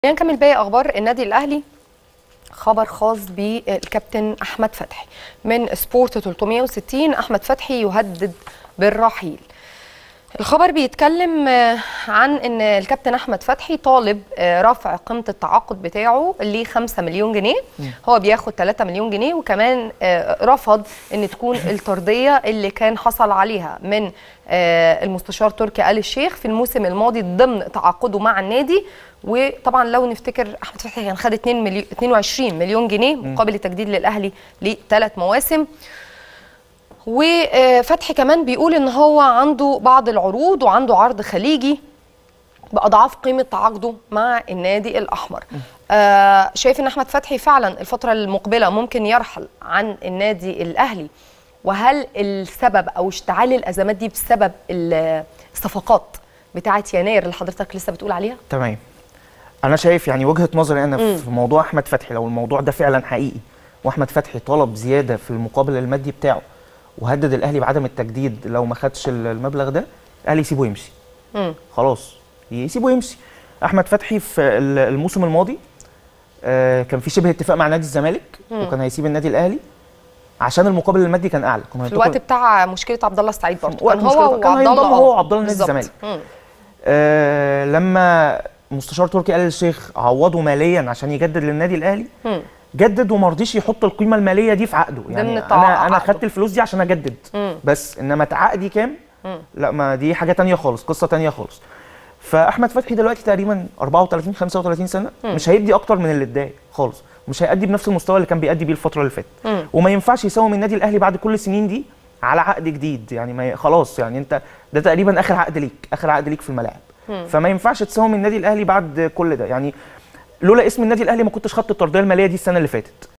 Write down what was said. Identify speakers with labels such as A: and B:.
A: خلينا نكمل باقي اخبار النادي الاهلي خبر خاص بالكابتن احمد فتحي من سبورت 360 احمد فتحي يهدد بالرحيل الخبر بيتكلم آه، عن ان الكابتن احمد فتحي طالب آه، رفع قيمه التعاقد بتاعه ل 5 مليون جنيه هو بياخد 3 مليون جنيه وكمان آه، رفض ان تكون الطرديه اللي كان حصل عليها من آه، المستشار تركي آل الشيخ في الموسم الماضي ضمن تعاقده مع النادي وطبعا لو نفتكر احمد فتحي كان خد 2 مليون 22 مليون جنيه مقابل التجديد للاهلي لثلاث مواسم وفتحي كمان بيقول ان هو عنده بعض العروض وعنده عرض خليجي باضعاف قيمه تعاقده مع النادي الاحمر آه شايف ان احمد فتحي فعلا الفتره المقبله ممكن يرحل عن النادي الاهلي وهل السبب او اشتعال الازمات دي بسبب ال- الصفقات بتاعه يناير اللي حضرتك لسه بتقول عليها
B: تمام انا شايف يعني وجهه نظري انا في موضوع احمد فتحي لو الموضوع ده فعلا حقيقي واحمد فتحي طلب زياده في المقابل المادي بتاعه وهدد الاهلي بعدم التجديد لو ما خدش المبلغ ده الاهلي يسيبه يمشي
A: مم.
B: خلاص يسيبه يمشي احمد فتحي في ال- الموسم الماضي آه، كان في شبه اتفاق مع نادي الزمالك وكان هيسيب النادي الاهلي عشان المقابل المادي كان اعلى كنا
A: في الوقت بتاع مشكله عبد الله السعيد برضه
B: وقت
A: كان
B: مشكلة-
A: هو
B: كان
A: وعبد
B: هينضم
A: الله
B: هو
A: آه،
B: وعبد الله نادي
A: بالظبط.
B: الزمالك.
A: مم.
B: آه لما مستشار تركي آل الشيخ عوضه ماليا عشان يجدد للنادي الاهلي
A: مم.
B: جدد وما رضيش يحط القيمه الماليه دي في عقده يعني
A: التع-
B: انا انا
A: عقده.
B: خدت الفلوس دي عشان اجدد
A: مم.
B: بس انما عقدي كام لا ما دي حاجه تانية خالص قصه تانية خالص فاحمد فتحي دلوقتي تقريبا 34 35 سنه مش هيدي اكتر من اللي اداه خالص مش هيأدي بنفس المستوى اللي كان بيأدي بيه الفتره اللي فاتت
A: مم.
B: وما ينفعش يساوم النادي الاهلي بعد كل السنين دي على عقد جديد يعني ما ي- خلاص يعني انت ده تقريبا اخر عقد ليك اخر عقد ليك في الملاعب فما ينفعش تساوم النادي الاهلي بعد كل ده يعني لولا اسم النادي الاهلي ما كنتش خدت الطرديه الماليه دي السنه اللي فاتت